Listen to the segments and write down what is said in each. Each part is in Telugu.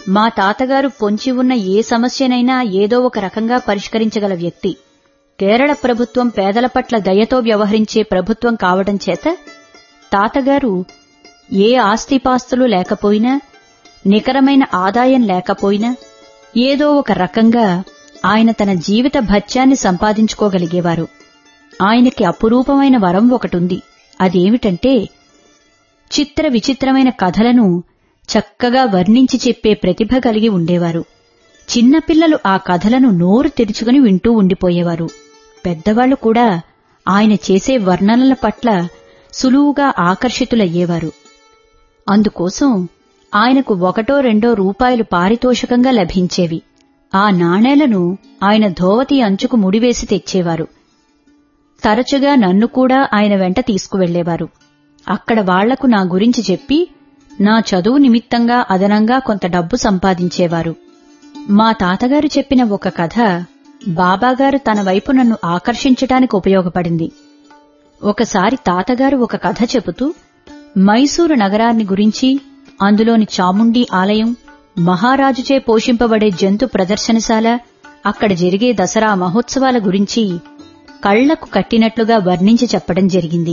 మా తాతగారు పొంచి ఉన్న ఏ సమస్యనైనా ఏదో ఒక రకంగా పరిష్కరించగల వ్యక్తి కేరళ ప్రభుత్వం పేదల పట్ల దయతో వ్యవహరించే ప్రభుత్వం కావడం చేత తాతగారు ఏ ఆస్తిపాస్తులు లేకపోయినా నికరమైన ఆదాయం లేకపోయినా ఏదో ఒక రకంగా ఆయన తన జీవిత భత్యాన్ని సంపాదించుకోగలిగేవారు ఆయనకి అపురూపమైన వరం ఒకటుంది అదేమిటంటే చిత్ర విచిత్రమైన కథలను చక్కగా వర్ణించి చెప్పే ప్రతిభ కలిగి ఉండేవారు చిన్నపిల్లలు ఆ కథలను నోరు తెరుచుకుని వింటూ ఉండిపోయేవారు పెద్దవాళ్లు కూడా ఆయన చేసే వర్ణనల పట్ల సులువుగా ఆకర్షితులయ్యేవారు అందుకోసం ఆయనకు ఒకటో రెండో రూపాయలు పారితోషికంగా లభించేవి ఆ నాణేలను ఆయన ధోవతి అంచుకు ముడివేసి తెచ్చేవారు తరచుగా నన్ను కూడా ఆయన వెంట తీసుకువెళ్లేవారు అక్కడ వాళ్లకు నా గురించి చెప్పి నా చదువు నిమిత్తంగా అదనంగా కొంత డబ్బు సంపాదించేవారు మా తాతగారు చెప్పిన ఒక కథ బాబాగారు తన వైపు నన్ను ఆకర్షించటానికి ఉపయోగపడింది ఒకసారి తాతగారు ఒక కథ చెబుతూ మైసూరు నగరాన్ని గురించి అందులోని చాముండి ఆలయం మహారాజుచే పోషింపబడే జంతు ప్రదర్శనశాల అక్కడ జరిగే దసరా మహోత్సవాల గురించి కళ్లకు కట్టినట్లుగా వర్ణించి చెప్పడం జరిగింది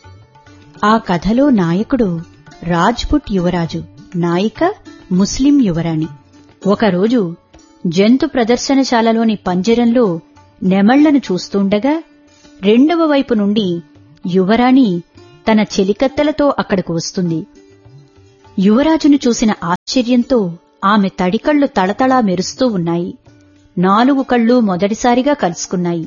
ఆ కథలో నాయకుడు రాజ్పుట్ యువరాజు నాయిక ముస్లిం యువరాణి ఒకరోజు జంతు ప్రదర్శనశాలలోని పంజరంలో నెమళ్లను చూస్తుండగా రెండవ వైపు నుండి యువరాణి తన చెలికత్తెలతో అక్కడకు వస్తుంది యువరాజును చూసిన ఆశ్చర్యంతో ఆమె తడికళ్లు తళతళా మెరుస్తూ ఉన్నాయి నాలుగు కళ్ళు మొదటిసారిగా కలుసుకున్నాయి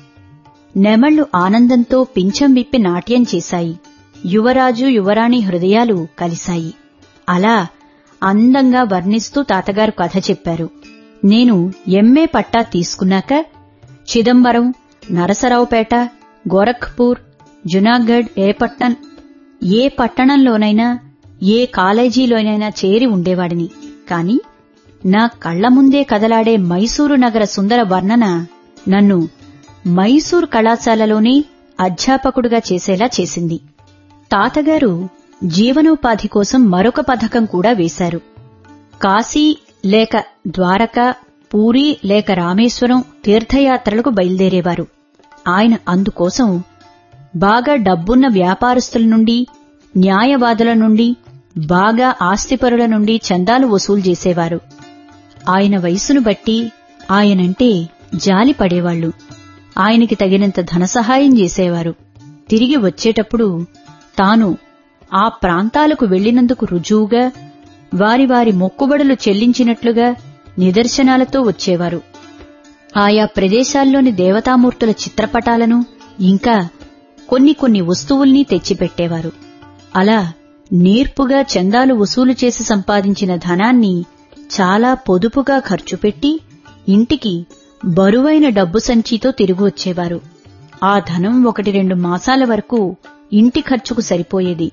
నెమళ్లు ఆనందంతో పింఛం విప్పి నాట్యం చేశాయి యువరాజు యువరాణి హృదయాలు కలిశాయి అలా అందంగా వర్ణిస్తూ తాతగారు కథ చెప్పారు నేను ఎంఏ పట్టా తీసుకున్నాక చిదంబరం నరసరావుపేట గోరఖ్పూర్ జునాగఢ్ ఏ పట్టణం ఏ పట్టణంలోనైనా ఏ కాలేజీలోనైనా చేరి ఉండేవాడిని కాని నా కళ్ల ముందే కదలాడే మైసూరు నగర సుందర వర్ణన నన్ను మైసూర్ కళాశాలలోనే అధ్యాపకుడుగా చేసేలా చేసింది తాతగారు జీవనోపాధి కోసం మరొక పథకం కూడా వేశారు కాశీ లేక ద్వారక పూరి లేక రామేశ్వరం తీర్థయాత్రలకు బయలుదేరేవారు ఆయన అందుకోసం బాగా డబ్బున్న వ్యాపారస్తుల నుండి న్యాయవాదుల నుండి బాగా ఆస్తిపరుల నుండి చందాలు వసూలు చేసేవారు ఆయన వయసును బట్టి ఆయనంటే జాలి పడేవాళ్లు ఆయనకి తగినంత ధన సహాయం చేసేవారు తిరిగి వచ్చేటప్పుడు తాను ఆ ప్రాంతాలకు వెళ్లినందుకు రుజువుగా వారి వారి మొక్కుబడులు చెల్లించినట్లుగా నిదర్శనాలతో వచ్చేవారు ఆయా ప్రదేశాల్లోని దేవతామూర్తుల చిత్రపటాలను ఇంకా కొన్ని కొన్ని వస్తువుల్ని తెచ్చిపెట్టేవారు అలా నేర్పుగా చందాలు వసూలు చేసి సంపాదించిన ధనాన్ని చాలా పొదుపుగా ఖర్చుపెట్టి ఇంటికి బరువైన డబ్బు సంచితో తిరిగి వచ్చేవారు ఆ ధనం ఒకటి రెండు మాసాల వరకు ఇంటి ఖర్చుకు సరిపోయేది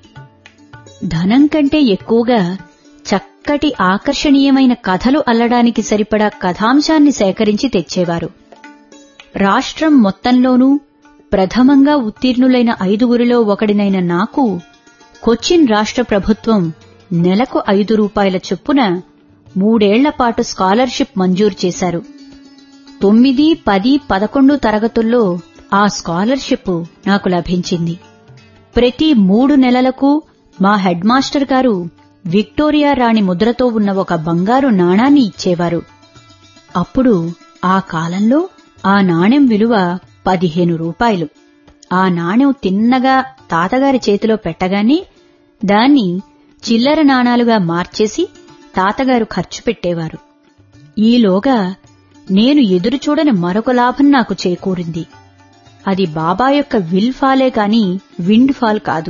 ధనం కంటే ఎక్కువగా చక్కటి ఆకర్షణీయమైన కథలు అల్లడానికి సరిపడా కథాంశాన్ని సేకరించి తెచ్చేవారు రాష్ట్రం మొత్తంలోనూ ప్రథమంగా ఉత్తీర్ణులైన ఐదుగురిలో ఒకడినైన నాకు కొచ్చిన్ రాష్ట్ర ప్రభుత్వం నెలకు ఐదు రూపాయల చొప్పున మూడేళ్ల పాటు స్కాలర్షిప్ మంజూరు చేశారు తొమ్మిది పది పదకొండు తరగతుల్లో ఆ స్కాలర్షిప్ నాకు లభించింది ప్రతి మూడు నెలలకు మా హెడ్ మాస్టర్ గారు విక్టోరియా రాణి ముద్రతో ఉన్న ఒక బంగారు నాణాన్ని ఇచ్చేవారు అప్పుడు ఆ కాలంలో ఆ నాణెం విలువ పదిహేను రూపాయలు ఆ నాణెం తిన్నగా తాతగారి చేతిలో పెట్టగానే దాన్ని చిల్లర నాణాలుగా మార్చేసి తాతగారు ఖర్చు పెట్టేవారు ఈలోగా నేను ఎదురుచూడని మరొక లాభం నాకు చేకూరింది అది బాబా యొక్క విల్ ఫాలే కాని విండ్ ఫాల్ కాదు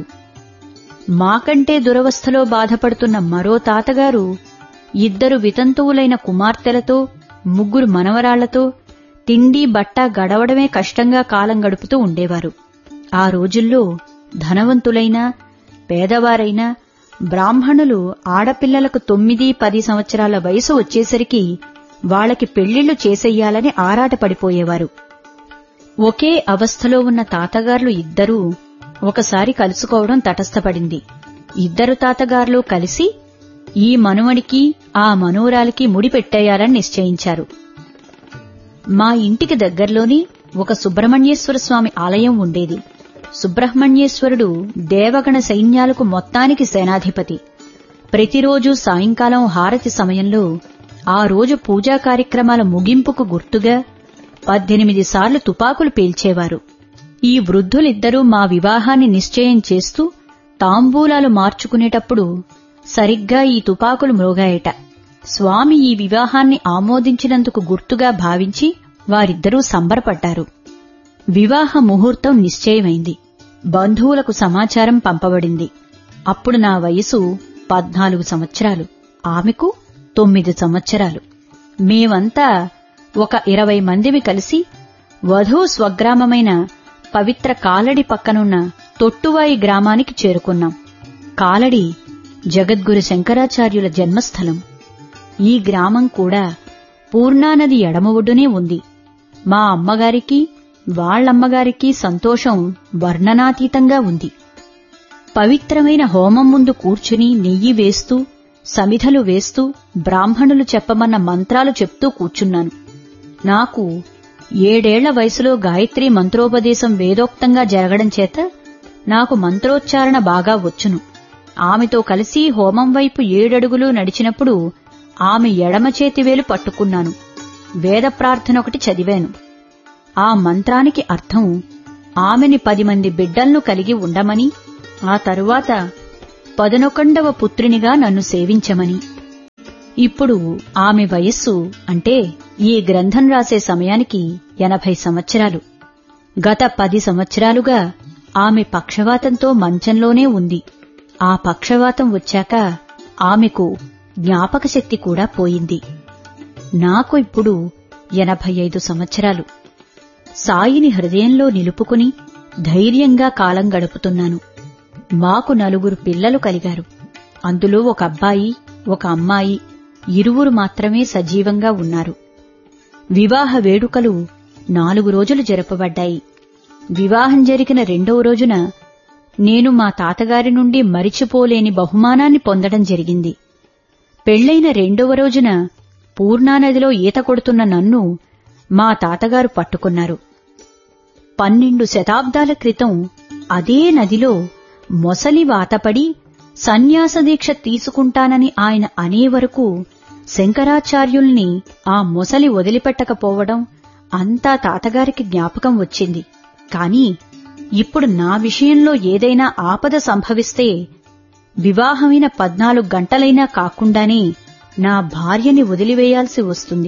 మాకంటే దురవస్థలో బాధపడుతున్న మరో తాతగారు ఇద్దరు వితంతువులైన కుమార్తెలతో ముగ్గురు మనవరాళ్లతో తిండి బట్ట గడవడమే కష్టంగా కాలం గడుపుతూ ఉండేవారు ఆ రోజుల్లో ధనవంతులైనా పేదవారైనా బ్రాహ్మణులు ఆడపిల్లలకు తొమ్మిది పది సంవత్సరాల వయసు వచ్చేసరికి వాళ్లకి పెళ్లిళ్లు చేసెయ్యాలని ఆరాటపడిపోయేవారు ఒకే అవస్థలో ఉన్న తాతగార్లు ఇద్దరూ ఒకసారి కలుసుకోవడం తటస్థపడింది ఇద్దరు తాతగార్లు కలిసి ఈ మనుమడికి ఆ మనోరాలికి ముడి పెట్టేయాలని నిశ్చయించారు మా ఇంటికి దగ్గరలోని ఒక సుబ్రహ్మణ్యేశ్వర స్వామి ఆలయం ఉండేది సుబ్రహ్మణ్యేశ్వరుడు దేవగణ సైన్యాలకు మొత్తానికి సేనాధిపతి ప్రతిరోజు సాయంకాలం హారతి సమయంలో ఆ రోజు పూజా కార్యక్రమాల ముగింపుకు గుర్తుగా పద్దెనిమిది సార్లు తుపాకులు పేల్చేవారు ఈ వృద్ధులిద్దరూ మా వివాహాన్ని నిశ్చయం చేస్తూ తాంబూలాలు మార్చుకునేటప్పుడు సరిగ్గా ఈ తుపాకులు మ్రోగాయట స్వామి ఈ వివాహాన్ని ఆమోదించినందుకు గుర్తుగా భావించి వారిద్దరూ సంబరపడ్డారు వివాహ ముహూర్తం నిశ్చయమైంది బంధువులకు సమాచారం పంపబడింది అప్పుడు నా వయసు పద్నాలుగు సంవత్సరాలు ఆమెకు తొమ్మిది సంవత్సరాలు మేమంతా ఒక ఇరవై మందిమి కలిసి వధువు స్వగ్రామమైన పవిత్ర కాలడి పక్కనున్న తొట్టువాయి గ్రామానికి చేరుకున్నాం కాలడి జగద్గురు శంకరాచార్యుల జన్మస్థలం ఈ గ్రామం కూడా పూర్ణానది ఎడమ ఒడ్డునే ఉంది మా అమ్మగారికి వాళ్ళమ్మగారికి సంతోషం వర్ణనాతీతంగా ఉంది పవిత్రమైన హోమం ముందు కూర్చుని నెయ్యి వేస్తూ సమిధలు వేస్తూ బ్రాహ్మణులు చెప్పమన్న మంత్రాలు చెప్తూ కూర్చున్నాను నాకు ఏడేళ్ల వయసులో గాయత్రి మంత్రోపదేశం వేదోక్తంగా జరగడం చేత నాకు మంత్రోచ్చారణ బాగా వచ్చును ఆమెతో కలిసి హోమం వైపు ఏడడుగులు నడిచినప్పుడు ఆమె ఎడమ చేతివేలు పట్టుకున్నాను వేద ప్రార్థన ఒకటి చదివాను ఆ మంత్రానికి అర్థం ఆమెని పది మంది బిడ్డలను కలిగి ఉండమని ఆ తరువాత పదనొకండవ పుత్రునిగా నన్ను సేవించమని ఇప్పుడు ఆమె వయస్సు అంటే ఈ గ్రంథం రాసే సమయానికి ఎనభై సంవత్సరాలు గత పది సంవత్సరాలుగా ఆమె పక్షవాతంతో మంచంలోనే ఉంది ఆ పక్షవాతం వచ్చాక ఆమెకు జ్ఞాపక శక్తి కూడా పోయింది నాకు ఇప్పుడు ఎనభై ఐదు సంవత్సరాలు సాయిని హృదయంలో నిలుపుకుని ధైర్యంగా కాలం గడుపుతున్నాను మాకు నలుగురు పిల్లలు కలిగారు అందులో ఒక అబ్బాయి ఒక అమ్మాయి ఇరువురు మాత్రమే సజీవంగా ఉన్నారు వివాహ వేడుకలు నాలుగు రోజులు జరపబడ్డాయి వివాహం జరిగిన రెండవ రోజున నేను మా తాతగారి నుండి మరిచిపోలేని బహుమానాన్ని పొందడం జరిగింది పెళ్లైన రెండవ రోజున పూర్ణానదిలో ఈత కొడుతున్న నన్ను మా తాతగారు పట్టుకున్నారు పన్నెండు శతాబ్దాల క్రితం అదే నదిలో మొసలి వాతపడి సన్యాస దీక్ష తీసుకుంటానని ఆయన అనే వరకు శంకరాచార్యుల్ని ఆ మొసలి వదిలిపెట్టకపోవడం అంతా తాతగారికి జ్ఞాపకం వచ్చింది కాని ఇప్పుడు నా విషయంలో ఏదైనా ఆపద సంభవిస్తే వివాహమైన పద్నాలుగు గంటలైనా కాకుండానే నా భార్యని వదిలివేయాల్సి వస్తుంది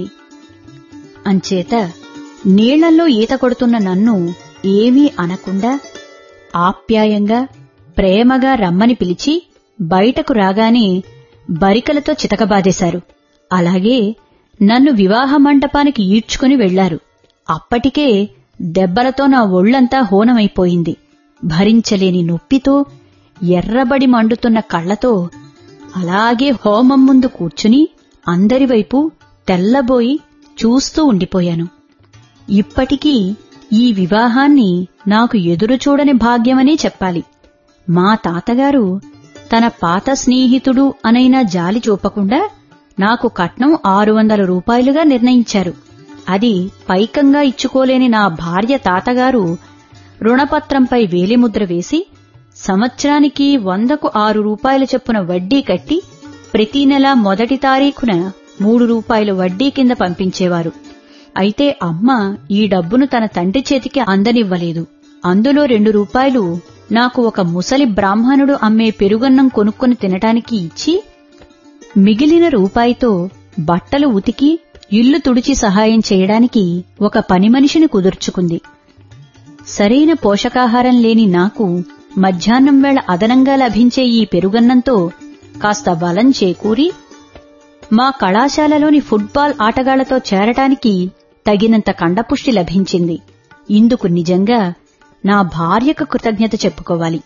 అంచేత నీళ్లల్లో ఈత కొడుతున్న నన్ను ఏమీ అనకుండా ఆప్యాయంగా ప్రేమగా రమ్మని పిలిచి బయటకు రాగానే బరికలతో చితకబాదేశారు అలాగే నన్ను వివాహ మంటపానికి ఈడ్చుకుని వెళ్లారు అప్పటికే దెబ్బలతో నా ఒళ్లంతా హోనమైపోయింది భరించలేని నొప్పితో ఎర్రబడి మండుతున్న కళ్లతో అలాగే హోమం ముందు కూర్చుని అందరివైపు తెల్లబోయి చూస్తూ ఉండిపోయాను ఇప్పటికీ ఈ వివాహాన్ని నాకు ఎదురుచూడని భాగ్యమనే చెప్పాలి మా తాతగారు తన పాత స్నేహితుడు అనైనా జాలి చూపకుండా నాకు కట్నం ఆరు వందల రూపాయలుగా నిర్ణయించారు అది పైకంగా ఇచ్చుకోలేని నా భార్య తాతగారు రుణపత్రంపై వేలిముద్ర వేసి సంవత్సరానికి వందకు ఆరు రూపాయల చొప్పున వడ్డీ కట్టి ప్రతి నెల మొదటి తారీఖున మూడు రూపాయలు వడ్డీ కింద పంపించేవారు అయితే అమ్మ ఈ డబ్బును తన తండ్రి చేతికి అందనివ్వలేదు అందులో రెండు రూపాయలు నాకు ఒక ముసలి బ్రాహ్మణుడు అమ్మే పెరుగన్నం కొనుక్కొని తినటానికి ఇచ్చి మిగిలిన రూపాయితో బట్టలు ఉతికి ఇల్లు తుడిచి సహాయం చేయడానికి ఒక పని మనిషిని కుదుర్చుకుంది సరైన పోషకాహారం లేని నాకు మధ్యాహ్నం వేళ అదనంగా లభించే ఈ పెరుగన్నంతో కాస్త బలం చేకూరి మా కళాశాలలోని ఫుట్బాల్ ఆటగాళ్లతో చేరటానికి తగినంత కండపుష్టి లభించింది ఇందుకు నిజంగా నా భార్యకు కృతజ్ఞత చెప్పుకోవాలి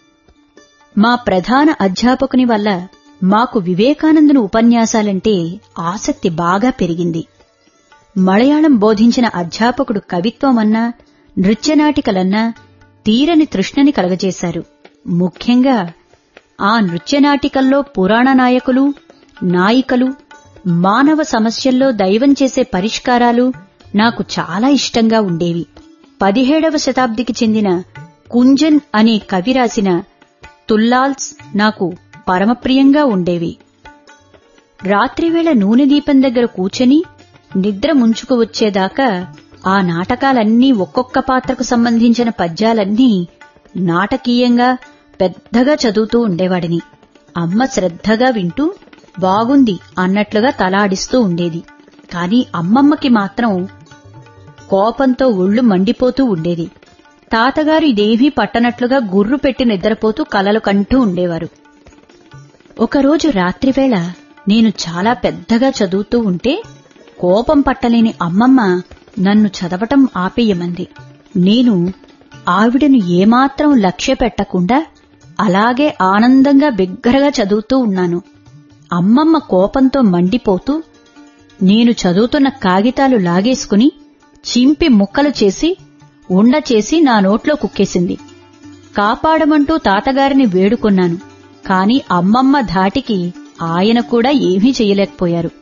మా ప్రధాన అధ్యాపకుని వల్ల మాకు వివేకానందుని ఉపన్యాసాలంటే ఆసక్తి బాగా పెరిగింది మలయాళం బోధించిన అధ్యాపకుడు కవిత్వమన్నా నృత్యనాటికలన్నా తీరని తృష్ణని కలగజేశారు ముఖ్యంగా ఆ నృత్యనాటికల్లో పురాణ నాయకులు నాయికలు మానవ సమస్యల్లో దైవం చేసే పరిష్కారాలు నాకు చాలా ఇష్టంగా ఉండేవి పదిహేడవ శతాబ్దికి చెందిన కుంజన్ అనే కవి రాసిన తుల్లాల్స్ నాకు పరమప్రియంగా ఉండేవి రాత్రివేళ నూనె దీపం దగ్గర కూర్చొని నిద్ర ముంచుకు వచ్చేదాకా ఆ నాటకాలన్నీ ఒక్కొక్క పాత్రకు సంబంధించిన పద్యాలన్నీ నాటకీయంగా పెద్దగా చదువుతూ ఉండేవాడిని అమ్మ శ్రద్ధగా వింటూ బాగుంది అన్నట్లుగా తలాడిస్తూ ఉండేది కాని అమ్మమ్మకి మాత్రం కోపంతో ఒళ్ళు మండిపోతూ ఉండేది తాతగారు ఇదేమీ పట్టనట్లుగా గుర్రు పెట్టి నిద్రపోతూ కలలు కంటూ ఉండేవారు ఒకరోజు రాత్రివేళ నేను చాలా పెద్దగా చదువుతూ ఉంటే కోపం పట్టలేని అమ్మమ్మ నన్ను చదవటం ఆపేయమంది నేను ఆవిడను ఏమాత్రం లక్ష్య పెట్టకుండా అలాగే ఆనందంగా బిగ్గరగా చదువుతూ ఉన్నాను అమ్మమ్మ కోపంతో మండిపోతూ నేను చదువుతున్న కాగితాలు లాగేసుకుని చింపి ముక్కలు చేసి ఉండ చేసి నా నోట్లో కుక్కేసింది కాపాడమంటూ తాతగారిని వేడుకొన్నాను కాని అమ్మమ్మ ధాటికి ఆయన కూడా ఏమీ చెయ్యలేకపోయారు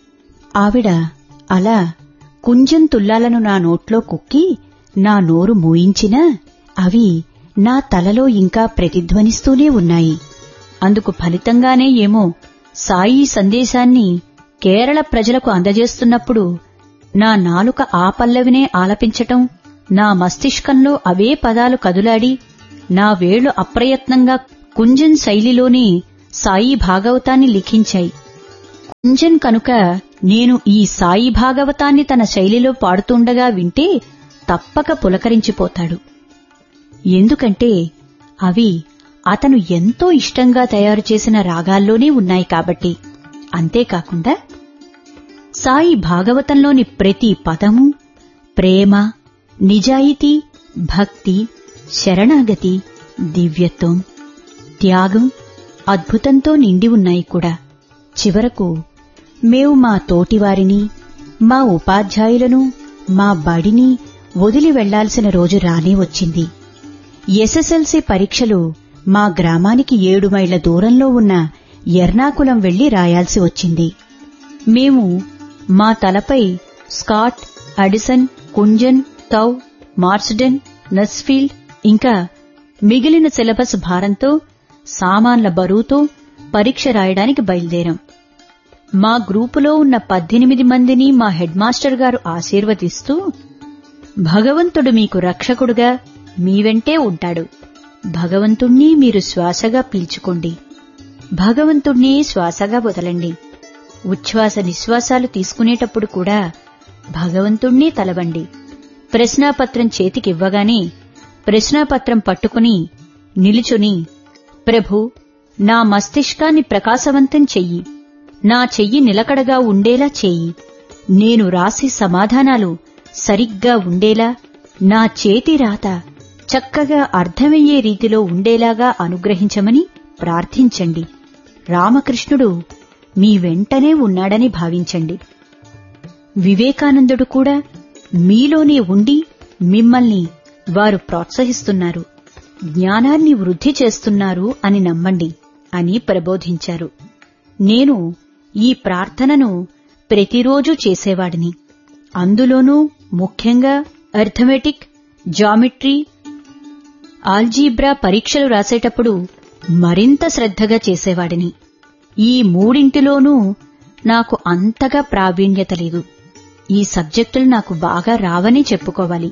ఆవిడ అలా కుంజం తుల్లాలను నా నోట్లో కుక్కి నా నోరు మూయించినా అవి నా తలలో ఇంకా ప్రతిధ్వనిస్తూనే ఉన్నాయి అందుకు ఫలితంగానే ఏమో సాయి సందేశాన్ని కేరళ ప్రజలకు అందజేస్తున్నప్పుడు నా నాలుక ఆ పల్లవినే ఆలపించటం నా మస్తిష్కంలో అవే పదాలు కదులాడి నా వేళ్లు అప్రయత్నంగా కుంజన్ శైలిలోని సాయి భాగవతాన్ని లిఖించాయి కుంజన్ కనుక నేను ఈ సాయి భాగవతాన్ని తన శైలిలో పాడుతుండగా వింటే తప్పక పులకరించిపోతాడు ఎందుకంటే అవి అతను ఎంతో ఇష్టంగా తయారు చేసిన రాగాల్లోనే ఉన్నాయి కాబట్టి అంతేకాకుండా సాయి భాగవతంలోని ప్రతి పదము ప్రేమ నిజాయితీ భక్తి శరణాగతి దివ్యత్వం త్యాగం అద్భుతంతో నిండి ఉన్నాయి కూడా చివరకు మేము మా తోటివారిని మా ఉపాధ్యాయులను మా బడిని వదిలి వెళ్లాల్సిన రోజు రానే వచ్చింది ఎస్ఎస్ఎల్సీ పరీక్షలు మా గ్రామానికి ఏడు మైళ్ల దూరంలో ఉన్న ఎర్నాకులం వెళ్లి రాయాల్సి వచ్చింది మేము మా తలపై స్కాట్ అడిసన్ కుంజన్ టౌ మార్స్డెన్ నస్ఫీల్డ్ ఇంకా మిగిలిన సిలబస్ భారంతో సామాన్ల బరువుతో పరీక్ష రాయడానికి బయలుదేరాం మా గ్రూపులో ఉన్న పద్దెనిమిది మందిని మా హెడ్ మాస్టర్ గారు ఆశీర్వదిస్తూ భగవంతుడు మీకు రక్షకుడుగా మీ వెంటే ఉంటాడు భగవంతుణ్ణి మీరు శ్వాసగా పీల్చుకోండి భగవంతుణ్ణి శ్వాసగా వదలండి ఉచ్ఛ్వాస నిశ్వాసాలు తీసుకునేటప్పుడు కూడా భగవంతుణ్ణి తలవండి ప్రశ్నాపత్రం చేతికివ్వగానే ప్రశ్నాపత్రం పట్టుకుని నిలుచుని ప్రభు నా మస్తిష్కాన్ని ప్రకాశవంతం చెయ్యి నా చెయ్యి నిలకడగా ఉండేలా చెయ్యి నేను రాసే సమాధానాలు సరిగ్గా ఉండేలా నా చేతి రాత చక్కగా అర్థమయ్యే రీతిలో ఉండేలాగా అనుగ్రహించమని ప్రార్థించండి రామకృష్ణుడు మీ వెంటనే ఉన్నాడని భావించండి వివేకానందుడు కూడా మీలోనే ఉండి మిమ్మల్ని వారు ప్రోత్సహిస్తున్నారు జ్ఞానాన్ని వృద్ధి చేస్తున్నారు అని నమ్మండి అని ప్రబోధించారు నేను ఈ ప్రార్థనను ప్రతిరోజూ చేసేవాడిని అందులోనూ ముఖ్యంగా అర్థమెటిక్ జామెట్రీ ఆల్జీబ్రా పరీక్షలు రాసేటప్పుడు మరింత శ్రద్ధగా చేసేవాడిని ఈ మూడింటిలోనూ నాకు అంతగా ప్రావీణ్యత లేదు ఈ సబ్జెక్టులు నాకు బాగా రావని చెప్పుకోవాలి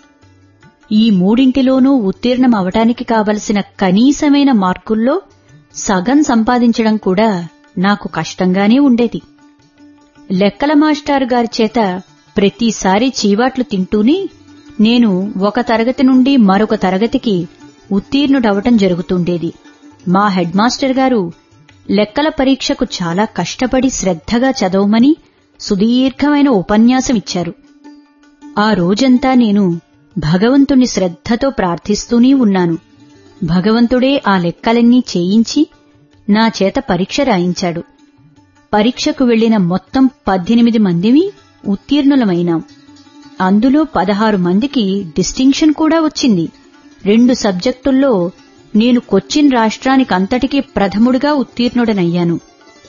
ఈ మూడింటిలోనూ ఉత్తీర్ణం అవటానికి కావలసిన కనీసమైన మార్కుల్లో సగం సంపాదించడం కూడా నాకు కష్టంగానే ఉండేది లెక్కల మాస్టారు గారి చేత ప్రతిసారి చీవాట్లు తింటూనే నేను ఒక తరగతి నుండి మరొక తరగతికి ఉత్తీర్ణుడవటం జరుగుతుండేది మా హెడ్ మాస్టర్ గారు లెక్కల పరీక్షకు చాలా కష్టపడి శ్రద్ధగా చదవమని సుదీర్ఘమైన ఉపన్యాసం ఇచ్చారు ఆ రోజంతా నేను భగవంతుని శ్రద్ధతో ప్రార్థిస్తూనే ఉన్నాను భగవంతుడే ఆ లెక్కలన్నీ చేయించి నా చేత పరీక్ష రాయించాడు పరీక్షకు వెళ్లిన మొత్తం పద్దెనిమిది మందివి ఉత్తీర్ణులమైనాం అందులో పదహారు మందికి డిస్టింక్షన్ కూడా వచ్చింది రెండు సబ్జెక్టుల్లో నేను కొచ్చిన్ రాష్ట్రానికంతటికీ ప్రథముడిగా ఉత్తీర్ణుడనయ్యాను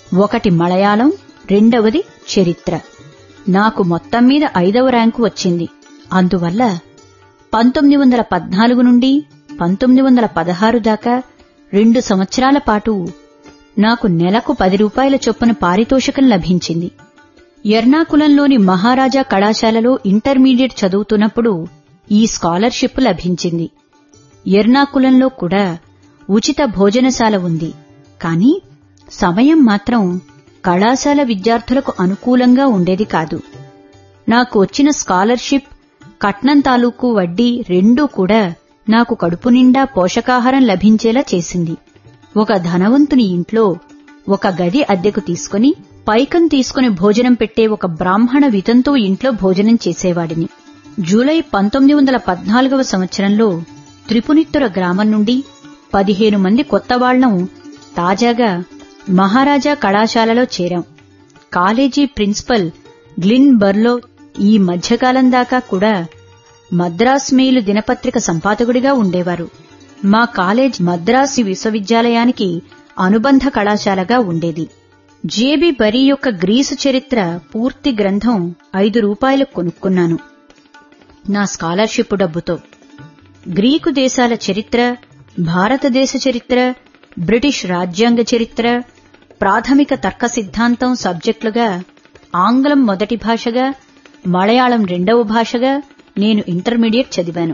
ఒకటి మలయాళం రెండవది చరిత్ర నాకు మొత్తం మీద ఐదవ ర్యాంకు వచ్చింది అందువల్ల పంతొమ్మిది వందల పద్నాలుగు నుండి పంతొమ్మిది వందల పదహారు దాకా రెండు సంవత్సరాల పాటు నాకు నెలకు పది రూపాయల చొప్పున పారితోషికం లభించింది ఎర్నాకులంలోని మహారాజా కళాశాలలో ఇంటర్మీడియట్ చదువుతున్నప్పుడు ఈ స్కాలర్షిప్ లభించింది ఎర్నాకులంలో కూడా ఉచిత భోజనశాల ఉంది కాని సమయం మాత్రం కళాశాల విద్యార్థులకు అనుకూలంగా ఉండేది కాదు నాకు వచ్చిన స్కాలర్షిప్ కట్నం తాలూకు వడ్డీ రెండూ కూడా నాకు కడుపు నిండా పోషకాహారం లభించేలా చేసింది ఒక ధనవంతుని ఇంట్లో ఒక గది అద్దెకు తీసుకుని పైకం తీసుకుని భోజనం పెట్టే ఒక బ్రాహ్మణ వితంతు ఇంట్లో భోజనం చేసేవాడిని జూలై పంతొమ్మిది వందల పద్నాలుగవ సంవత్సరంలో త్రిపునిత్తుర గ్రామం నుండి పదిహేను మంది కొత్తవాళ్లం తాజాగా మహారాజా కళాశాలలో చేరాం కాలేజీ ప్రిన్సిపల్ గ్లిన్ బర్లో ఈ మధ్యకాలం దాకా కూడా మద్రాస్ మెయిల్ దినపత్రిక సంపాదకుడిగా ఉండేవారు మా కాలేజ్ మద్రాసు విశ్వవిద్యాలయానికి అనుబంధ కళాశాలగా ఉండేది జేబి బరీ యొక్క గ్రీసు చరిత్ర పూర్తి గ్రంథం ఐదు రూపాయలకు కొనుక్కున్నాను నా స్కాలర్షిప్ డబ్బుతో గ్రీకు దేశాల చరిత్ర భారతదేశ చరిత్ర బ్రిటిష్ రాజ్యాంగ చరిత్ర ప్రాథమిక తర్క సిద్ధాంతం సబ్జెక్టులుగా ఆంగ్లం మొదటి భాషగా మలయాళం రెండవ భాషగా నేను ఇంటర్మీడియట్ చదివాను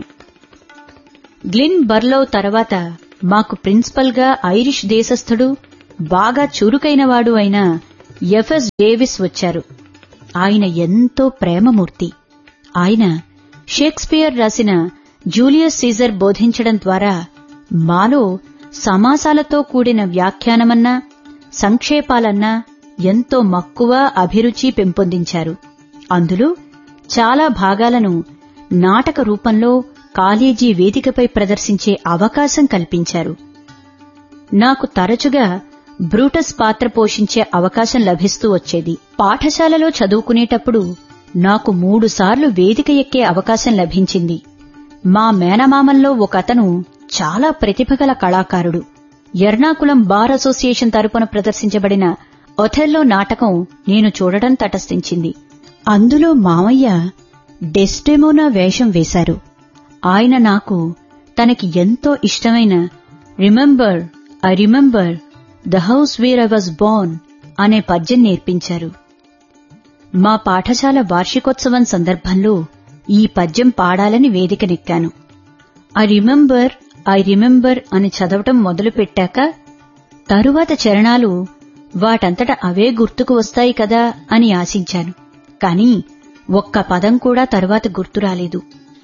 గ్లిన్ బర్లో తర్వాత మాకు ప్రిన్సిపల్గా ఐరిష్ దేశస్థుడు బాగా చురుకైనవాడు అయిన ఎఫ్ఎస్ డేవిస్ వచ్చారు ఆయన ఎంతో ప్రేమమూర్తి ఆయన షేక్స్పియర్ రాసిన జూలియస్ సీజర్ బోధించడం ద్వారా మాలో సమాసాలతో కూడిన వ్యాఖ్యానమన్నా సంక్షేపాలన్నా ఎంతో మక్కువ అభిరుచి పెంపొందించారు అందులో చాలా భాగాలను నాటక రూపంలో కాలేజీ వేదికపై ప్రదర్శించే అవకాశం కల్పించారు నాకు తరచుగా బ్రూటస్ పాత్ర పోషించే అవకాశం లభిస్తూ వచ్చేది పాఠశాలలో చదువుకునేటప్పుడు నాకు మూడుసార్లు వేదిక ఎక్కే అవకాశం లభించింది మా మేనమామల్లో ఒకతను చాలా ప్రతిభగల కళాకారుడు ఎర్నాకులం బార్ అసోసియేషన్ తరపున ప్రదర్శించబడిన ఒథెల్లో నాటకం నేను చూడడం తటస్థించింది అందులో మామయ్య డెస్టెమోనా వేషం వేశారు ఆయన నాకు తనకి ఎంతో ఇష్టమైన remember I remember the house where I was born అనే పద్యం నేర్పించారు మా పాఠశాల వార్షికోత్సవం సందర్భంలో ఈ పద్యం పాడాలని వేదికనెక్కాను ఐ రిమెంబర్ ఐ రిమెంబర్ అని చదవటం మొదలుపెట్టాక తరువాత చరణాలు వాటంతట అవే గుర్తుకు వస్తాయి కదా అని ఆశించాను కాని ఒక్క పదం కూడా తరువాత గుర్తు రాలేదు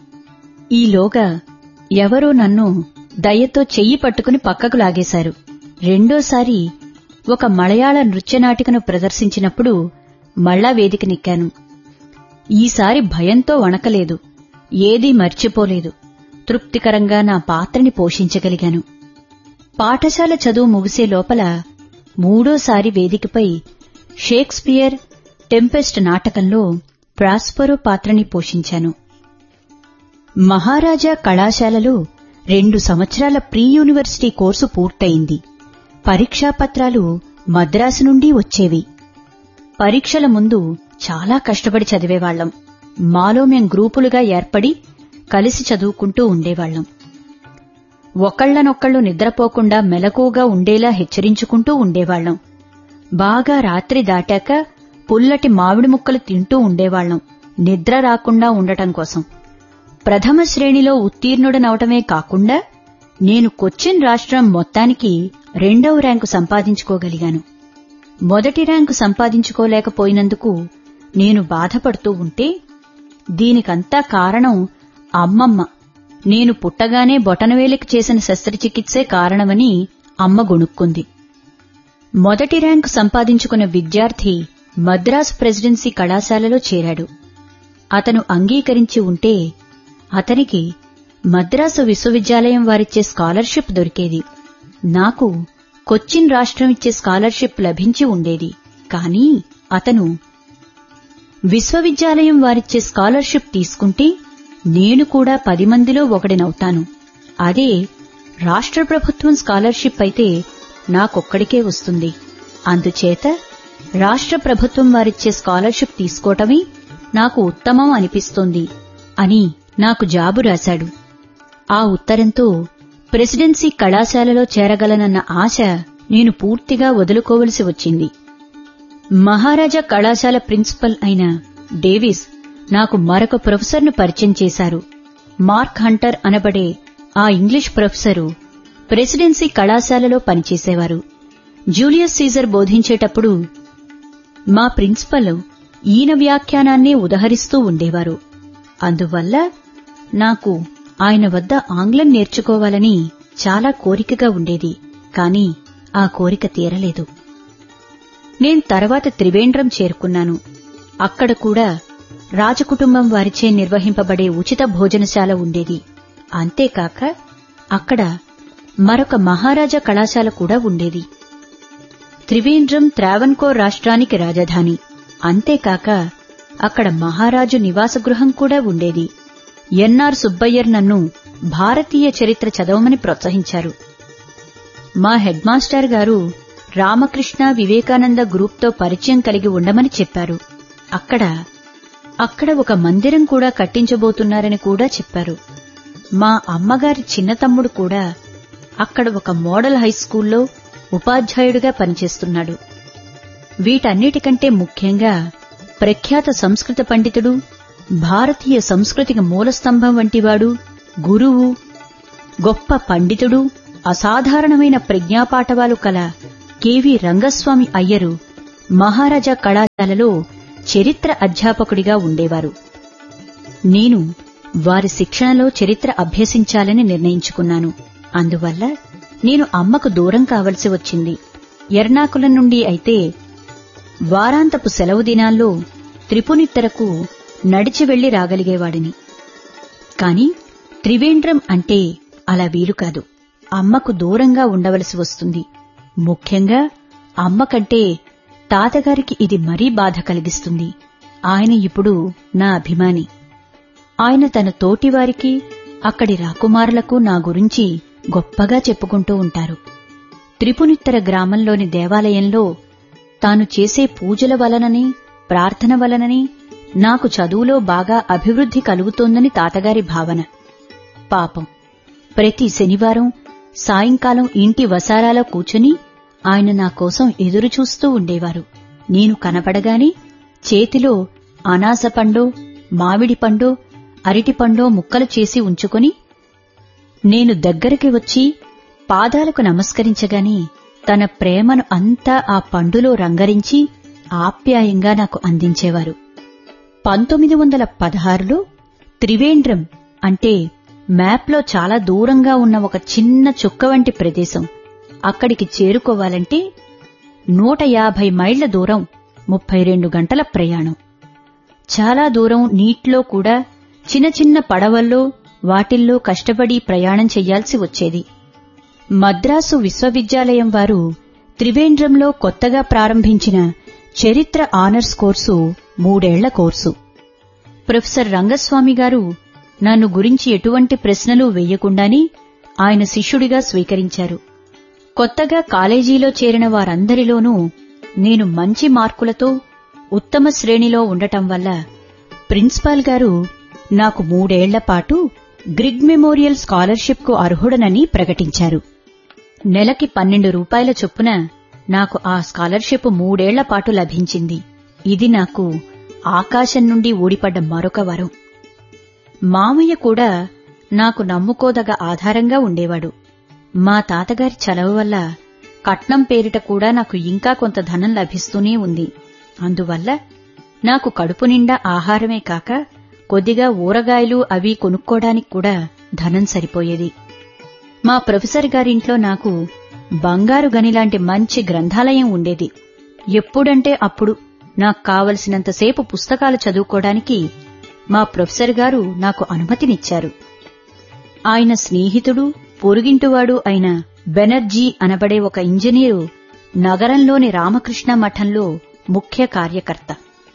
ఈలోగా ఎవరో నన్ను దయతో చెయ్యి పట్టుకుని పక్కకు లాగేశారు రెండోసారి ఒక మలయాళ నృత్యనాటికను ప్రదర్శించినప్పుడు మళ్లా వేదికనెక్కాను ఈసారి భయంతో వణకలేదు ఏదీ మర్చిపోలేదు తృప్తికరంగా నా పాత్రని పోషించగలిగాను పాఠశాల చదువు ముగిసే లోపల మూడోసారి వేదికపై షేక్స్పియర్ టెంపెస్ట్ నాటకంలో ప్రాస్పరో పాత్రని పోషించాను మహారాజా కళాశాలలో రెండు సంవత్సరాల ప్రీ యూనివర్సిటీ కోర్సు పూర్తయింది పరీక్షాపత్రాలు మద్రాసు నుండి వచ్చేవి పరీక్షల ముందు చాలా కష్టపడి చదివేవాళ్లం మాలో మేం గ్రూపులుగా ఏర్పడి కలిసి చదువుకుంటూ ఉండేవాళ్లం ఒకళ్లనొక్కళ్లు నిద్రపోకుండా మెలకుగా ఉండేలా హెచ్చరించుకుంటూ ఉండేవాళ్లం బాగా రాత్రి దాటాక పుల్లటి మామిడి ముక్కలు తింటూ ఉండేవాళ్లం నిద్ర రాకుండా ఉండటం కోసం ప్రథమ శ్రేణిలో ఉత్తీర్ణుడనవటమే కాకుండా నేను కొచ్చిన్ రాష్ట్రం మొత్తానికి రెండవ ర్యాంకు సంపాదించుకోగలిగాను మొదటి ర్యాంకు సంపాదించుకోలేకపోయినందుకు నేను బాధపడుతూ ఉంటే దీనికంతా కారణం అమ్మమ్మ నేను పుట్టగానే బొటనవేలికి చేసిన శస్త్రచికిత్సే కారణమని అమ్మ గొణుక్కుంది మొదటి ర్యాంకు సంపాదించుకున్న విద్యార్థి మద్రాసు ప్రెసిడెన్సీ కళాశాలలో చేరాడు అతను అంగీకరించి ఉంటే అతనికి మద్రాసు విశ్వవిద్యాలయం వారిచ్చే స్కాలర్షిప్ దొరికేది నాకు కొచ్చిన్ రాష్ట్రం ఇచ్చే స్కాలర్షిప్ లభించి ఉండేది కానీ అతను విశ్వవిద్యాలయం వారిచ్చే స్కాలర్షిప్ తీసుకుంటే నేను కూడా పది మందిలో ఒకడినవుతాను అదే రాష్ట్ర ప్రభుత్వం స్కాలర్షిప్ అయితే నాకొక్కడికే వస్తుంది అందుచేత రాష్ట్ర ప్రభుత్వం వారిచ్చే స్కాలర్షిప్ తీసుకోవటమే నాకు ఉత్తమం అనిపిస్తోంది అని నాకు జాబు రాశాడు ఆ ఉత్తరంతో ప్రెసిడెన్సీ కళాశాలలో చేరగలనన్న ఆశ నేను పూర్తిగా వదులుకోవలసి వచ్చింది మహారాజా కళాశాల ప్రిన్సిపల్ అయిన డేవిస్ నాకు మరొక ప్రొఫెసర్ను పరిచయం చేశారు మార్క్ హంటర్ అనబడే ఆ ఇంగ్లీష్ ప్రొఫెసరు ప్రెసిడెన్సీ కళాశాలలో పనిచేసేవారు జూలియస్ సీజర్ బోధించేటప్పుడు మా ప్రిన్సిపల్ ఈయన వ్యాఖ్యానాన్నే ఉదహరిస్తూ ఉండేవారు అందువల్ల నాకు ఆయన వద్ద ఆంగ్లం నేర్చుకోవాలని చాలా కోరికగా ఉండేది కాని ఆ కోరిక తీరలేదు నేను తర్వాత త్రివేంద్రం చేరుకున్నాను అక్కడ కూడా రాజకుటుంబం వారిచే నిర్వహింపబడే ఉచిత భోజనశాల ఉండేది అంతేకాక అక్కడ మరొక మహారాజా కళాశాల కూడా ఉండేది త్రివేంద్రం త్రావన్కోర్ రాష్ట్రానికి రాజధాని అంతేకాక అక్కడ మహారాజు నివాసగృహం కూడా ఉండేది ఎన్ఆర్ సుబ్బయ్యర్ నన్ను భారతీయ చరిత్ర చదవమని ప్రోత్సహించారు మా హెడ్ మాస్టర్ గారు రామకృష్ణ వివేకానంద గ్రూప్తో పరిచయం కలిగి ఉండమని చెప్పారు అక్కడ అక్కడ ఒక మందిరం కూడా కట్టించబోతున్నారని కూడా చెప్పారు మా అమ్మగారి చిన్న తమ్ముడు కూడా అక్కడ ఒక మోడల్ హైస్కూల్లో ఉపాధ్యాయుడిగా పనిచేస్తున్నాడు వీటన్నిటికంటే ముఖ్యంగా ప్రఖ్యాత సంస్కృత పండితుడు భారతీయ సంస్కృతికి మూలస్తంభం వంటివాడు గురువు గొప్ప పండితుడు అసాధారణమైన ప్రజ్ఞాపాఠవాలు కల కెవి రంగస్వామి అయ్యరు మహారాజా కళాశాలలో చరిత్ర అధ్యాపకుడిగా ఉండేవారు నేను వారి శిక్షణలో చరిత్ర అభ్యసించాలని నిర్ణయించుకున్నాను అందువల్ల నేను అమ్మకు దూరం కావలసి వచ్చింది ఎర్నాకులం నుండి అయితే వారాంతపు సెలవు దినాల్లో త్రిపునిత్తరకు నడిచి వెళ్లి రాగలిగేవాడిని కాని త్రివేంద్రం అంటే అలా వీలు కాదు అమ్మకు దూరంగా ఉండవలసి వస్తుంది ముఖ్యంగా అమ్మ కంటే తాతగారికి ఇది మరీ బాధ కలిగిస్తుంది ఆయన ఇప్పుడు నా అభిమాని ఆయన తన తోటివారికి అక్కడి రాకుమారులకు నా గురించి గొప్పగా చెప్పుకుంటూ ఉంటారు త్రిపునిత్తర గ్రామంలోని దేవాలయంలో తాను చేసే పూజల వలనని ప్రార్థన వలనని నాకు చదువులో బాగా అభివృద్ధి కలుగుతోందని తాతగారి భావన పాపం ప్రతి శనివారం సాయంకాలం ఇంటి వసారాలో కూచుని ఆయన నా కోసం ఎదురుచూస్తూ ఉండేవారు నేను కనపడగానే చేతిలో అనాస పండో మామిడి పండో అరటి పండో ముక్కలు చేసి ఉంచుకొని నేను దగ్గరికి వచ్చి పాదాలకు నమస్కరించగానే తన ప్రేమను అంతా ఆ పండులో రంగరించి ఆప్యాయంగా నాకు అందించేవారు పంతొమ్మిది వందల పదహారులో త్రివేంద్రం అంటే మ్యాప్లో చాలా దూరంగా ఉన్న ఒక చిన్న చుక్క వంటి ప్రదేశం అక్కడికి చేరుకోవాలంటే నూట యాభై మైళ్ల దూరం ముప్పై రెండు గంటల ప్రయాణం చాలా దూరం నీటిలో కూడా చిన్న చిన్న పడవల్లో వాటిల్లో కష్టపడి ప్రయాణం చెయ్యాల్సి వచ్చేది మద్రాసు విశ్వవిద్యాలయం వారు త్రివేంద్రంలో కొత్తగా ప్రారంభించిన చరిత్ర ఆనర్స్ కోర్సు మూడేళ్ల కోర్సు ప్రొఫెసర్ రంగస్వామి గారు నన్ను గురించి ఎటువంటి ప్రశ్నలు వేయకుండానే ఆయన శిష్యుడిగా స్వీకరించారు కొత్తగా కాలేజీలో చేరిన వారందరిలోనూ నేను మంచి మార్కులతో ఉత్తమ శ్రేణిలో ఉండటం వల్ల ప్రిన్సిపాల్ గారు నాకు మూడేళ్ల పాటు గ్రిగ్ మెమోరియల్ స్కాలర్షిప్కు అర్హుడనని ప్రకటించారు నెలకి పన్నెండు రూపాయల చొప్పున నాకు ఆ స్కాలర్షిప్ మూడేళ్ల పాటు లభించింది ఇది నాకు ఆకాశం నుండి ఊడిపడ్డ మరొక వరం మామయ్య కూడా నాకు నమ్ముకోదగ ఆధారంగా ఉండేవాడు మా తాతగారి చలవ వల్ల కట్నం పేరిట కూడా నాకు ఇంకా కొంత ధనం లభిస్తూనే ఉంది అందువల్ల నాకు కడుపు నిండా ఆహారమే కాక కొద్దిగా ఊరగాయలు అవి కొనుక్కోడానికి కూడా ధనం సరిపోయేది మా ప్రొఫెసర్ గారింట్లో నాకు బంగారు గనిలాంటి మంచి గ్రంథాలయం ఉండేది ఎప్పుడంటే అప్పుడు నాకు కావలసినంతసేపు పుస్తకాలు చదువుకోవడానికి మా ప్రొఫెసర్ గారు నాకు అనుమతినిచ్చారు ఆయన స్నేహితుడు పొరుగింటివాడు అయిన బెనర్జీ అనబడే ఒక ఇంజనీరు నగరంలోని రామకృష్ణ మఠంలో ముఖ్య కార్యకర్త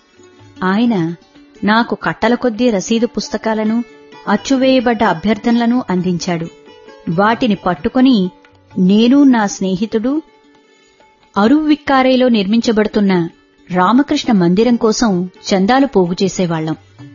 ఆయన నాకు కట్టల కొద్దీ రసీదు పుస్తకాలను అచ్చువేయబడ్డ అభ్యర్థనలను అందించాడు వాటిని పట్టుకొని నేను నా స్నేహితుడు అరువిక్కారేలో నిర్మించబడుతున్న రామకృష్ణ మందిరం కోసం చందాలు పోగు చేసేవాళ్లం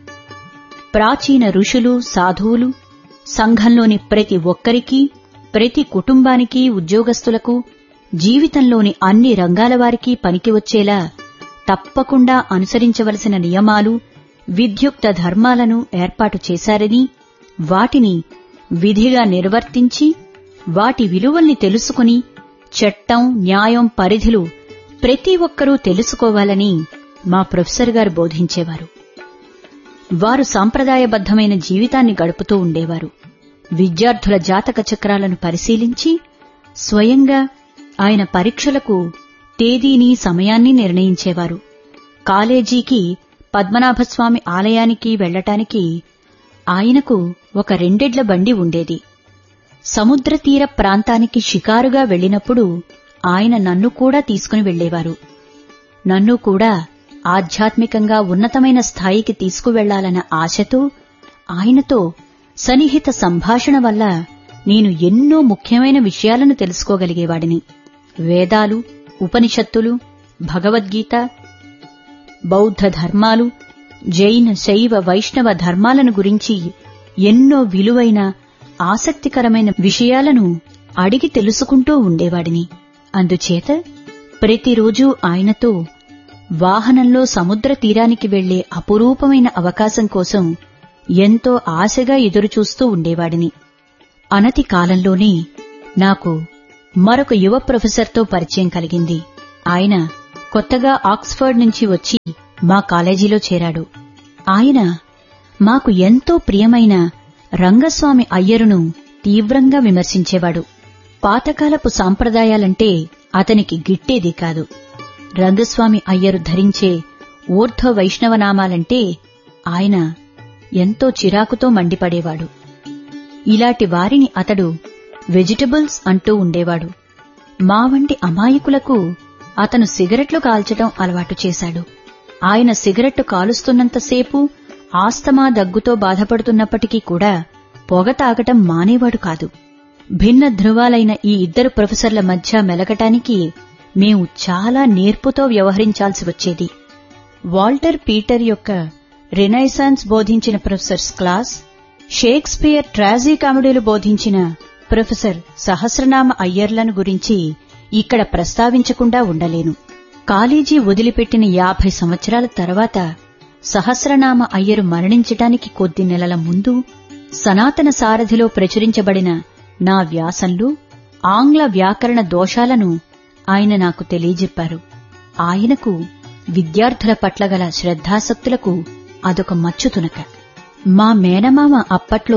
ప్రాచీన ఋషులు సాధువులు సంఘంలోని ప్రతి ఒక్కరికీ ప్రతి కుటుంబానికి ఉద్యోగస్తులకు జీవితంలోని అన్ని రంగాల వారికి పనికి వచ్చేలా తప్పకుండా అనుసరించవలసిన నియమాలు విద్యుక్త ధర్మాలను ఏర్పాటు చేశారని వాటిని విధిగా నిర్వర్తించి వాటి విలువల్ని తెలుసుకుని చట్టం న్యాయం పరిధులు ప్రతి ఒక్కరూ తెలుసుకోవాలని మా ప్రొఫెసర్ గారు బోధించేవారు వారు సాంప్రదాయబద్ధమైన జీవితాన్ని గడుపుతూ ఉండేవారు విద్యార్థుల జాతక చక్రాలను పరిశీలించి స్వయంగా ఆయన పరీక్షలకు తేదీని సమయాన్ని నిర్ణయించేవారు కాలేజీకి పద్మనాభస్వామి ఆలయానికి వెళ్లటానికి ఆయనకు ఒక రెండెడ్ల బండి ఉండేది సముద్ర తీర ప్రాంతానికి షికారుగా వెళ్లినప్పుడు ఆయన నన్ను కూడా తీసుకుని వెళ్లేవారు నన్ను కూడా ఆధ్యాత్మికంగా ఉన్నతమైన స్థాయికి తీసుకువెళ్లాలన్న ఆశతో ఆయనతో సన్నిహిత సంభాషణ వల్ల నేను ఎన్నో ముఖ్యమైన విషయాలను తెలుసుకోగలిగేవాడిని వేదాలు ఉపనిషత్తులు భగవద్గీత బౌద్ధ ధర్మాలు జైన శైవ వైష్ణవ ధర్మాలను గురించి ఎన్నో విలువైన ఆసక్తికరమైన విషయాలను అడిగి తెలుసుకుంటూ ఉండేవాడిని అందుచేత ప్రతిరోజూ ఆయనతో వాహనంలో సముద్ర తీరానికి వెళ్లే అపురూపమైన అవకాశం కోసం ఎంతో ఆశగా ఎదురుచూస్తూ ఉండేవాడిని అనతి కాలంలోనే నాకు మరొక యువ ప్రొఫెసర్తో పరిచయం కలిగింది ఆయన కొత్తగా ఆక్స్ఫర్డ్ నుంచి వచ్చి మా కాలేజీలో చేరాడు ఆయన మాకు ఎంతో ప్రియమైన రంగస్వామి అయ్యరును తీవ్రంగా విమర్శించేవాడు పాతకాలపు సాంప్రదాయాలంటే అతనికి గిట్టేది కాదు రంగస్వామి అయ్యరు ధరించే ఊర్ధ్వ వైష్ణవనామాలంటే ఆయన ఎంతో చిరాకుతో మండిపడేవాడు ఇలాంటి వారిని అతడు వెజిటబుల్స్ అంటూ ఉండేవాడు మా వంటి అమాయకులకు అతను సిగరెట్లు కాల్చటం అలవాటు చేశాడు ఆయన సిగరెట్టు కాలుస్తున్నంతసేపు ఆస్తమా దగ్గుతో బాధపడుతున్నప్పటికీ కూడా పొగ తాగటం మానేవాడు కాదు భిన్న ధృవాలైన ఈ ఇద్దరు ప్రొఫెసర్ల మధ్య మెలగటానికి మేము చాలా నేర్పుతో వ్యవహరించాల్సి వచ్చేది వాల్టర్ పీటర్ యొక్క రినైసాన్స్ బోధించిన ప్రొఫెసర్స్ క్లాస్ షేక్స్పియర్ ట్రాజీ కామెడీలు బోధించిన ప్రొఫెసర్ సహస్రనామ అయ్యర్లను గురించి ఇక్కడ ప్రస్తావించకుండా ఉండలేను కాలేజీ వదిలిపెట్టిన యాభై సంవత్సరాల తర్వాత సహస్రనామ అయ్యరు మరణించటానికి కొద్ది నెలల ముందు సనాతన సారథిలో ప్రచురించబడిన నా వ్యాసంలో ఆంగ్ల వ్యాకరణ దోషాలను ఆయన నాకు తెలియజెప్పారు ఆయనకు విద్యార్థుల పట్ల గల శ్రద్ధాసక్తులకు అదొక మచ్చుతునక మా మేనమామ అప్పట్లో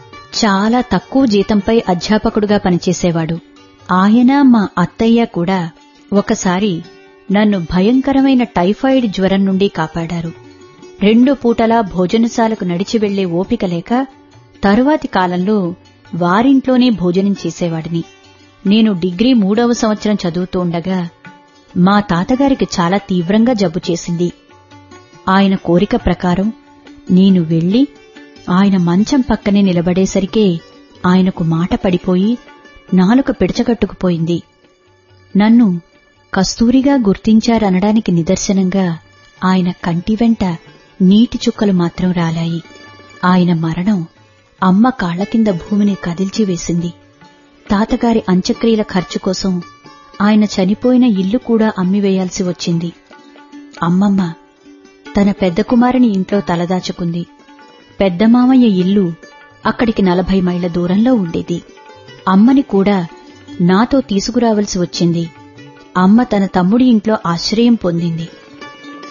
చాలా తక్కువ జీతంపై అధ్యాపకుడుగా పనిచేసేవాడు ఆయన మా అత్తయ్య కూడా ఒకసారి నన్ను భయంకరమైన టైఫాయిడ్ జ్వరం నుండి కాపాడారు రెండు పూటలా భోజనశాలకు నడిచి వెళ్లే ఓపిక లేక తరువాతి కాలంలో వారింట్లోనే భోజనం చేసేవాడిని నేను డిగ్రీ మూడవ సంవత్సరం చదువుతూ ఉండగా మా తాతగారికి చాలా తీవ్రంగా జబ్బు చేసింది ఆయన కోరిక ప్రకారం నేను వెళ్లి ఆయన మంచం పక్కనే నిలబడేసరికే ఆయనకు మాట పడిపోయి నాలుక పిడచగట్టుకుపోయింది నన్ను కస్తూరిగా గుర్తించారనడానికి నిదర్శనంగా ఆయన కంటి వెంట నీటి చుక్కలు మాత్రం రాలాయి ఆయన మరణం అమ్మ కాళ్ల కింద భూమిని కదిల్చివేసింది తాతగారి అంత్యక్రియల ఖర్చు కోసం ఆయన చనిపోయిన ఇల్లు కూడా అమ్మివేయాల్సి వచ్చింది అమ్మమ్మ తన పెద్ద కుమారుని ఇంట్లో తలదాచుకుంది పెద్ద మామయ్య ఇల్లు అక్కడికి నలభై మైళ్ల దూరంలో ఉండేది అమ్మని కూడా నాతో తీసుకురావలసి వచ్చింది అమ్మ తన తమ్ముడి ఇంట్లో ఆశ్రయం పొందింది